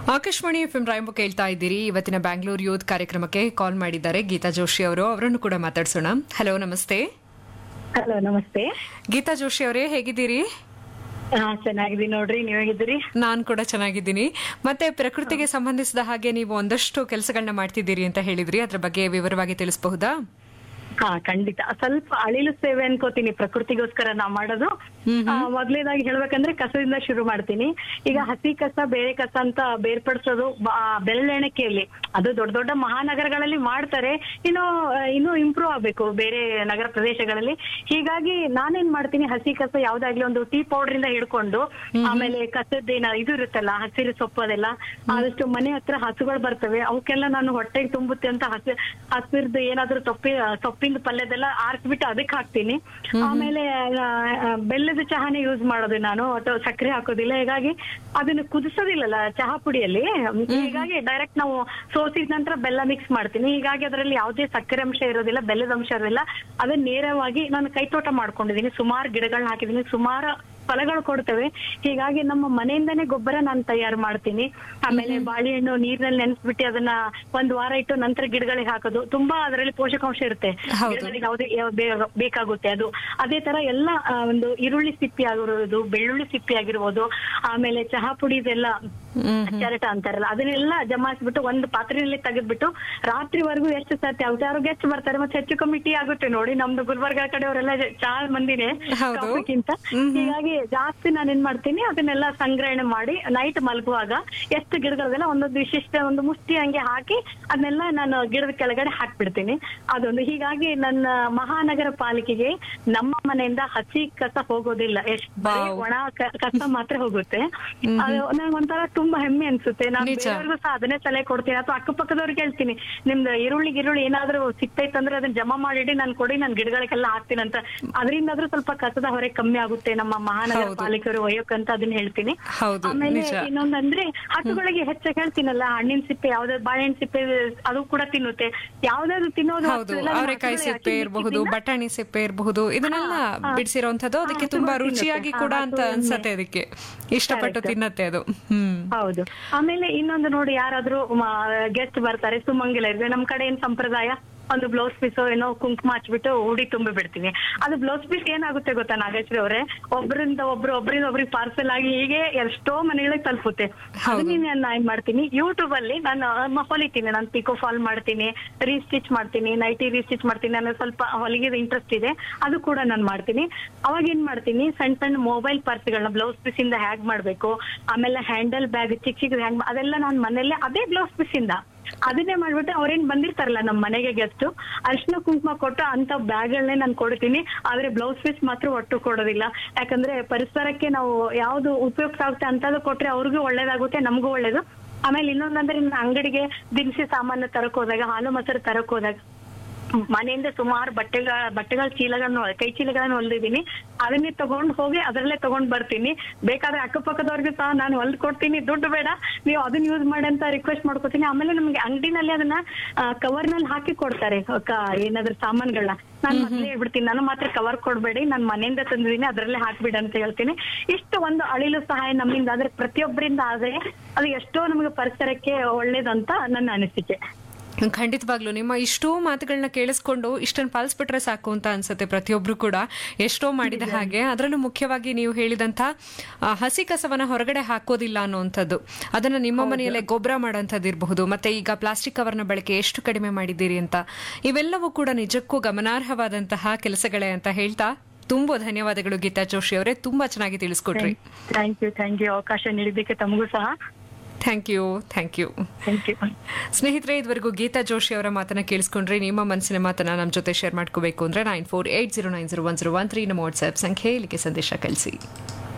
Akashvani F M ರಾಯಂಬ ಕೇಳ್ತಾ ಇದ್ದೀರಿ ಇವತ್ತಿನ ಬ್ಯಾಂಗ್ಳೂರ್ ಯೂತ್ ಕಾರ್ಯಕ್ರಮಕ್ಕೆ ಕಾಲ್ ಮಾಡಿದ್ದಾರೆ ಗೀತಾ ಜೋಶಿ ಅವರು ಅವರನ್ನು ಕೂಡ ಮಾತಾಡ್ಸೋಣ ಹಲೋ ನಮಸ್ತೆ ಹಲೋ ನಮಸ್ತೆ ಗೀತಾ ಜೋಶಿ ಅವರೇ ಹೇಗಿದ್ದೀರಿ ಹಾ ಚೆನ್ನಾಗಿದ್ದೀನಿ ನೋಡ್ರಿ ನೀವ್ ಹೇಗಿದ್ದೀರಿ ನಾನ್ ಕೂಡ ಚೆನ್ನಾಗಿದ್ದೀನಿ ಮತ್ತೆ ಪ್ರಕೃತಿಗೆ ಸಂಬಂಧಿಸಿದ ಹಾಗೆ ನೀವು ಒಂದಷ್ಟು ಕೆಲಸಗಳನ್ನ ಮಾಡ್ತಿದ್ದೀರಿ ಅಂತ ಹೇಳಿದ್ರಿ ಅದ್ರ ಬಗ್ಗೆ ವಿವರವಾಗಿ ತಿಳಿಸಬಹುದಾ ಹಾ ಖಂಡಿತ ಸ್ವಲ್ಪ ಅಳಿಲು ಸೇವೆ ಅನ್ಕೋತೀನಿ ಪ್ರಕೃತಿಗೋಸ್ಕರ ನಾ ಮಾಡೋದು ಆ, ಮೊದ್ಲನೇದಾಗಿ ಹೇಳ್ಬೇಕಂದ್ರೆ ಕಸದಿಂದ ಶುರು ಮಾಡ್ತೀನಿ ಈಗ ಹಸಿ ಕಸ ಬೇರೆ ಕಸ ಅಂತ ಬೇರ್ಪಡಿಸೋದು ಬ- ಆ, ಬೆರಳೆಣಿಕೆಯಲ್ಲಿ ಅದು ದೊಡ್ಡ ದೊಡ್ಡ ಮಹಾನಗರಗಳಲ್ಲಿ ಮಾಡ್ತಾರೆ ಇನ್ನು ಆ, ಇನ್ನೂ ಇಂಪ್ರೂವ್ ಆಗ್ಬೇಕು ಬೇರೆ ನಗರ ಪ್ರದೇಶಗಳಲ್ಲಿ ಹೀಗಾಗಿ ನಾನೇನ್ ಮಾಡ್ತೀನಿ ಹಸಿ ಕಸ ಯಾವ್ದಾಗ್ಲಿ ಒಂದು ಟೀ ಪೌಡರ್ ಇಂದ ಹಿಡ್ಕೊಂಡು ಆಮೇಲೆ ಕಸದ್ದೇನ ಇದು ಇರುತ್ತಲ್ಲ ಹಸಿರು ಸೊಪ್ಪು ಅದೆಲ್ಲ ಆದಷ್ಟು ಮನೆ ಹತ್ರ ಹಸುಗಳು ಬರ್ತವೆ ಅವಕ್ಕೆಲ್ಲ ನಾನು ಹೊಟ್ಟೆಗೆ ತುಂಬುತ್ತೆ ಅಂತ ಹಸಿ ಹಸಿರ್ದು ಏನಾದ್ರೂ ತೊಪ್ಪಿ ಸೊಪ್ಪಿನ ಪಲ್ಯದೆಲ್ಲ ಆರಿಸ್ಬಿಟ್ಟು ಅದಕ್ಕೆ ಹಾಕ್ತೀನಿ ಆಮೇಲೆ ಆ, ಆ, ಬೆಲ್ಲದ ಚಹಾನೇ ಯೂಸ್ ಮಾಡೋದು ನಾನು ಅಥವಾ ಸಕ್ಕರೆ ಹಾಕೋದಿಲ್ಲ ಹೀಗಾಗಿ ಅದನ್ನ ಕುದಿಸೋದಿಲ್ಲಲ್ಲ ಚಹಾ ಪುಡಿಯಲ್ಲಿ ಹೀಗಾಗಿ ಡೈರೆಕ್ಟ್ ನಾವು ಸೋಸಿದ ನಂತರ ಬೆಲ್ಲ ಮಿಕ್ಸ್ ಮಾಡ್ತೀನಿ ಹೀಗಾಗಿ ಅದರಲ್ಲಿ ಯಾವುದೇ ಸಕ್ಕರೆ ಅಂಶ ಇರೋದಿಲ್ಲ ಬೆಲ್ಲದ ಅಂಶ ಇರೋದಿಲ್ಲ ಅದನ್ನ ನೇರವಾಗಿ ನಾನು ಕೈತೋಟ ಮಾಡ್ಕೊಂಡಿದ್ದೀನಿ ಸುಮಾರು ಗಿಡಗಳನ್ನ ಹಾಕಿದ್ದೀನಿ ಸುಮಾರು ಫಲಗಳು ಕೊಡ್ತವೆ ಹೀಗಾಗಿ ನಮ್ಮ ಮನೆಯಿಂದನೇ ಗೊಬ್ಬರ ನಾನು ತಯಾರು ಮಾಡ್ತೀನಿ ಆಮೇಲೆ ಬಾಳೆಹಣ್ಣು ನೀರಿನಲ್ಲಿ ನೆನೆಸ್ಬಿಟ್ಟು ಅದನ್ನ ಒಂದ್ ವಾರ ಇಟ್ಟು ನಂತರ ಗಿಡಗಳಿಗೆ ಹಾಕೋದು ತುಂಬಾ ಅದರಲ್ಲಿ ಪೋಷಕಾಂಶ ಇರುತ್ತೆ ಹೌದು. ಗಿಡಗಳಿಗೆ ಯಾವುದೇ ಯಾವ- ಬೇ- ಬೇಕಾಗುತ್ತೆ ಅದು ಅದೇ ತರ ಎಲ್ಲ ಆ, ಒಂದು ಈರುಳ್ಳಿ ಸಿಪ್ಪಿ ಆಗಿರೋದು ಬೆಳ್ಳುಳ್ಳಿ ಸಿಪ್ಪಿ ಆಗಿರ್ಬೋದು ಆಮೇಲೆ ಚಹಾ ಪುಡಿದೆಲ್ಲ ಚರಟ ಅಂತಾರಲ್ಲ ಅದನ್ನೆಲ್ಲ ಜಮಾಯಿಸ್ಬಿಟ್ಟು ಒಂದು ಪಾತ್ರೆಯಲ್ಲಿ ತೆಗೆದ್ಬಿಟ್ಟು ರಾತ್ರಿವರೆಗೂ ಎಷ್ಟು ಸರ್ತಿ ಯಾವ್ದಾರು ಗೆಸ್ಟ್ ಬರ್ತಾರೆ ಮತ್ತೆ ಹೆಚ್ಚು ಕಮ್ಮಿ ಟೀ ಆಗುತ್ತೆ ನೋಡಿ ನಮ್ದು ಗುಲ್ಬರ್ಗ ಕಡೆಯವರೆಲ್ಲ ಚಾ ಮಂದಿನೇ ಹೌದು. ಕಾಫಿಗಿಂತ ಹೀಗಾಗಿ ಜಾಸ್ತಿ ನಾನು ಏನ್ ಮಾಡ್ತೀನಿ ಅದನ್ನೆಲ್ಲ ಸಂಗ್ರಹಣೆ ಮಾಡಿ ನೈಟ್ ಮಲಗುವಾಗ ಎಷ್ಟು ಗಿಡಗಳದೆಲ್ಲ ಒಂದೊಂದು ವಿಶಿಷ್ಟ ಒಂದು ಮುಷ್ಟಿ ಹಂಗೆ ಹಾಕಿ ಅದನ್ನೆಲ್ಲ ನಾನು ಗಿಡದ ಕೆಳಗಡೆ ಹಾಕ್ಬಿಡ್ತೀನಿ ಅದೊಂದು ಹೀಗಾಗಿ ನನ್ನ ಮಹಾನಗರ ಪಾಲಿಕೆಗೆ ನಮ್ಮ ಮನೆಯಿಂದ ಹಸಿ ಕಸ ಹೋಗೋದಿಲ್ಲ ಎಷ್ಟು ಬರೀ ವಾವ್. ಒಣ ಕ- ಕಸ ಮಾತ್ರ ಹೋಗುತ್ತೆ ಅದು ನಂಗೆ ಒಂಥರ ತುಂಬಾ ಹೆಮ್ಮೆ ಅನ್ಸುತ್ತೆ ನಾನು ನಿಜ. ಬೇರೆಯವ್ರಿಗೂ ಸಹ ಅದನ್ನೇ ಸಲಹೆ ಕೊಡ್ತೀನಿ ಅಥವಾ ಅಕ್ಕಪಕ್ಕದವ್ರಿಗೆ ಹೇಳ್ತೀನಿ ನಿಮ್ದು ಈರುಳ್ಳಿ ಗಿರುಳ್ಳಿ ಏನಾದ್ರೂ ಸಿಕ್ತೈತಂದ್ರೆ ಅದನ್ನ ಜಮಾ ಮಾಡಿಡಿ ನಾನು ಕೊಡಿ ನಾನು ಗಿಡಗಳಿಗೆಲ್ಲ ಹಾಕ್ತೀನಿ ಅಂತ ಅದರಿಂದಾದ್ರೂ ಸ್ವಲ್ಪ ಕಸದ ಹೊರೆ ಕಮ್ಮಿ ಆಗುತ್ತೆ ನಮ್ಮ ಮಹಾನಗರ ಹೌದು. ಪಾಲಿಕೆಯವರು ಒಯ್ಯೋಕಂತ ಅದನ್ನ ಹೇಳ್ತೀನಿ ಹೌದು, ಆಮೇಲೆ ನಿಜ. ಇನ್ನೊಂದಂದ್ರೆ ಹಸುಗಳಿಗೆ ಹೆಚ್ಚಾಗಿ ಹೇಳ್ತೀನಲ್ಲ ಹಣ್ಣಿನ ಸಿಪ್ಪೆ ಯಾವ್ದಾದ್ರು ಬಾಳೆಹಣ್ಣು ಸಿಪ್ಪೆ ಅದು ಕೂಡ ತಿನ್ನುತ್ತೆ ಯಾವ್ದಾದ್ರು ತಿನ್ನೋದು ಹೌದು ವಸ್ತು ಎಲ್ಲ ನಮ್ಮ ಅವರೆಕಾಯಿ ಹಸುಗಳಿಗೆ ಸಿಪ್ಪೆ ಹಾಕಿ ಇರಬಹುದು ಮಿಕ್ಕಿದ್ದನ್ನ ಬಟಾಣಿ ಸಿಪ್ಪೆ ಇರಬಹುದು ಇದನ್ನೆಲ್ಲ ಹಾ. ಬಿಡಿಸಿರೋಂಥದ್ದು ಅದಕ್ಕೆ ಹಾ, ತುಂಬಾ ಹಸುಗಳು ರುಚಿಯಾಗಿ ತಿನ್ನುತ್ತೆ. ಕೂಡ ಹಾ, ಅಂತ ಹಸು ಅನ್ಸತ್ತೆ ಅದಕ್ಕೆ ಇಷ್ಟಪಟ್ಟು Correct. ತಿನ್ನತ್ತೆ ಅದು ಹ್ಮ್ ಹೌದು ಆಮೇಲೆ ಇನ್ನೊಂದು ನೋಡಿ ಯಾರಾದ್ರೂ ಗೆಸ್ಟ್ ಬರ್ತಾರೆ ಸುಮಂಗಿಲ ಇದ್ರೆ ನಮ್ ಕಡೆ ಏನ್ ಸಂಪ್ರದಾಯ ಒಂದು ಬ್ಲೌಸ್ ಪೀಸ್ ಏನೋ ಕುಂಕುಮ ಹಚ್ಬಿಟ್ಟು ಉಡಿ ತುಂಬಿ ಬಿಡ್ತೀನಿ ಅದು ಬ್ಲೌಸ್ ಪೀಸ್ ಏನಾಗುತ್ತೆ ಗೊತ್ತಾ ನಾಗೇಶ್ವರಿ ಅವರೇ ಒಬ್ಬರಿಂದ ಒಬ್ರು ಒಬ್ರಿಂದ ಒಬ್ರಿಗೆ ಪಾರ್ಸೆಲ್ ಆಗಿ ಹೀಗೆ ಎಷ್ಟೋ ಮನೆಗಳಿಗೆ ತಲುಪುತ್ತೆ ಹೌದು. ಅದನ್ನ ನಾನು ಏನ್ ಮಾಡ್ತೀನಿ ಯೂಟ್ಯೂಬ್ ಅಲ್ಲಿ ನಾನು ಮ- ಹೊಲಿತೀನಿ ನಾನು ಪಿಕೋ ಫಾಲ್ ಮಾಡ್ತೀನಿ ರೀಸ್ಟಿಚ್ ಮಾಡ್ತೀನಿ ನೈಟಿ ರೀಸ್ಟಿಚ್ ಮಾಡ್ತೀನಿ ನನಗೆ ಸ್ವಲ್ಪ ಹೊಲಿಗೆ ಇಂಟ್ರೆಸ್ಟ್ ಇದೆ ಅದು ಕೂಡ ನಾನು ಮಾಡ್ತೀನಿ ಅವಾಗ ಏನ್ ಮಾಡ್ತೀನಿ ಸಣ್ಣ ಸಣ್ಣ ಮೊಬೈಲ್ ಪರ್ಸ್ಗಳನ್ನ ಬ್ಲೌಸ್ ಪೀಸ್ ಇಂದ ಹ್ಯಾಗ್ ಮಾಡ್ಬೇಕು ಆಮೇಲೆ ಹ್ಯಾಂಡಲ್ ಬ್ಯಾಗ್ ಚಿಕ್ಕ ಚಿಕ್ಕ ಹ್ಯಾಂಗ್ ಅದೆಲ್ಲ ನಾನು ಮನೇಲೆ ಅದೇ ಬ್ಲೌಸ್ ಪೀಸ್ ಇಂದ ಅದನ್ನೇ ಮಾಡ್ಬಿಟ್ಟು ಅವ್ರೇನ್ ಬಂದಿರ್ತಾರಲ್ಲ ನಮ್ಮ ಮನೆಗೆ ಗೆಸ್ಟ್ ಅರ್ಶಿನ ಕುಂಕುಮ ಕೊಟ್ಟು ಅಂತ ಬ್ಯಾಗ್ಗಳನ್ನೇ ನಾನು ಕೊಡ್ತೀನಿ ಆದ್ರೆ ಬ್ಲೌಸ್ ಪೀಸ್ ಮಾತ್ರ ಒಟ್ಟು ಕೊಡೋದಿಲ್ಲ ಯಾಕಂದ್ರೆ ಪರಿಸರಕ್ಕೆ ನಾವು ಯಾವ್ದು ಉಪಯುಕ್ತ ಆಗುತ್ತೆ ಅಂತದ್ದು ಕೊಟ್ರೆ ಅವ್ರಿಗೂ ಒಳ್ಳೇದಾಗುತ್ತೆ ನಮಗೂ ಒಳ್ಳೇದು ಆಮೇಲೆ ಇನ್ನೊಂದಂದ್ರೆ ನನ್ನ ಅಂಗಡಿಗೆ ದಿನಸಿ ಸಾಮಾನು ತರಕ್ ಹೋದಾಗ ಹಾಲು ಮೊಸರು ತರಕ್ ಹೋದಾಗ ಮನೆಯಿಂದ ಸುಮಾರು ಬಟ್ಟೆಗಳ ಬಟ್ಟೆಗಳ ಚೀಲಗಳನ್ನು ಕೈ ಚೀಲಗಳನ್ನು ಹೊಲ್ದಿದ್ದೀನಿ ಅದನ್ನೇ ತಗೊಂಡ್ ಹೋಗಿ ಅದರಲ್ಲೇ ತಗೊಂಡ್ ಬರ್ತೀನಿ ಬೇಕಾದ್ರೆ ಅಕ್ಕಪಕ್ಕದವ್ರಿಗೆ ಸಹ ನಾನು ಹೊಲ್ದ್ ಕೊಡ್ತೀನಿ ದುಡ್ಡು ಬೇಡ ನೀವು ಅದನ್ನ ಯೂಸ್ ಮಾಡಿ ಅಂತ ರಿಕ್ವೆಸ್ಟ್ ಮಾಡ್ಕೊತೀನಿ ಆಮೇಲೆ ನಮ್ಗೆ ಅಂಗಡಿನಲ್ಲಿ ಅದನ್ನ ಕವರ್ ನಲ್ಲಿ ಹಾಕಿ ಕೊಡ್ತಾರೆ ಕ- ಏನಾದ್ರೂ ಸಾಮಾನ್ಗಳನ್ನ ನಾನು ಮೊದ್ಲೇ ಹೇಳ್ಬಿಡ್ತೀನಿ ನಾನು ಮಾತ್ರ ಕವರ್ ಕೊಡ್ಬೇಡಿ ನಾನು ಮನೆಯಿಂದ ತಂದಿದ್ದೀನಿ ಅದರಲ್ಲೇ ಹಾಕ್ಬಿಡ ಅಂತ ಹೇಳ್ತೀನಿ ಇಷ್ಟು ಒಂದು ಅಳಿಲು ಸಹಾಯ ನಮ್ಮಿಂದ ಆದ್ರೆ ಪ್ರತಿಯೊಬ್ಬರಿಂದ ಆದ್ರೆ ಅದು ಎಷ್ಟೋ ನಮಗೆ ಪರಿಸರಕ್ಕೆ ಒಳ್ಳೇದಂತ ನನ್ನ ಅನಿಸಿಕೆ ಖಂಡಿತವಾಗ್ಲು ನಿಮ್ಮ ಇಷ್ಟೋ ಮಾತುಗಳನ್ನ ಕೇಳಿಸ್ಕೊಂಡು ಇಷ್ಟನ್ನು ಪಾಲಿಸ್ಬಿಟ್ರೆ ಸಾಕು ಅಂತ ಅನ್ಸುತ್ತೆ ಪ್ರತಿಯೊಬ್ರು ಕೂಡ ಎಷ್ಟೋ ಮಾಡಿದ ಹಾಗೆ ಅದರಲ್ಲೂ ಮುಖ್ಯವಾಗಿ ನೀವು ಹೇಳಿದಂತ ಆ, ಹಸಿ ಕಸವನ್ನ ಹೊರಗಡೆ ಹಾಕೋದಿಲ್ಲ ಅನ್ನುವಂಥದ್ದು ಅದನ್ನ ನಿಮ್ಮ ಮನೆಯಲ್ಲೇ ಗೊಬ್ಬರ ಮಾಡೋಂಥದ್ದು ಇರಬಹುದು ಮತ್ತೆ ಈಗ ಪ್ಲಾಸ್ಟಿಕ್ ಕವರ್ನ ಬಳಕೆ ಎಷ್ಟು ಕಡಿಮೆ ಮಾಡಿದ್ದೀರಿ ಅಂತ ಇವೆಲ್ಲವೂ ಕೂಡ ನಿಜಕ್ಕೂ ಗಮನಾರ್ಹವಾದಂತಹ ಕೆಲಸಗಳೇ ಅಂತ ಹೇಳ್ತಾ ತುಂಬಾ ಧನ್ಯವಾದಗಳು ಗೀತಾ ಜೋಶಿ ಅವರೇ ತುಂಬಾ ಚೆನ್ನಾಗಿ ತಿಳಿಸ್ಕೊಟ್ರಿ ಥ್ಯಾಂಕ್ ಯು ಥ್ಯಾಂಕ್ ಯು ಅವಕಾಶ ನೀಡಿದ್ದಕ್ಕೆ ತಮಗೂ ಸಹ thank you thank you thank you ಸ್ನೇಹಿತರೆ ಇದುವರೆಗೂ ಗೀತಾ ಜೋಶಿ ಅವರ ಮಾತನ್ನ ಕೇಳಿಸ್ಕೊಂಡ್ರೆ ನಿಮ್ಮ ಮನಸ್ಸಿನ ಮಾತನ್ನ ನಮ್ಮ ಜೊತೆ ಶೇರ್ ಮಾಡ್ಕೋಬೇಕು ಅಂದ್ರೆ nine four eight zero nine zero one zero one three ನಮ್ಮ ವಾಟ್ಸ್ಆಪ್ ಸಂಖ್ಯೆ ಇಲ್ಲಿಗೆ ಸಂದೇಶ ಕಳಿಸಿ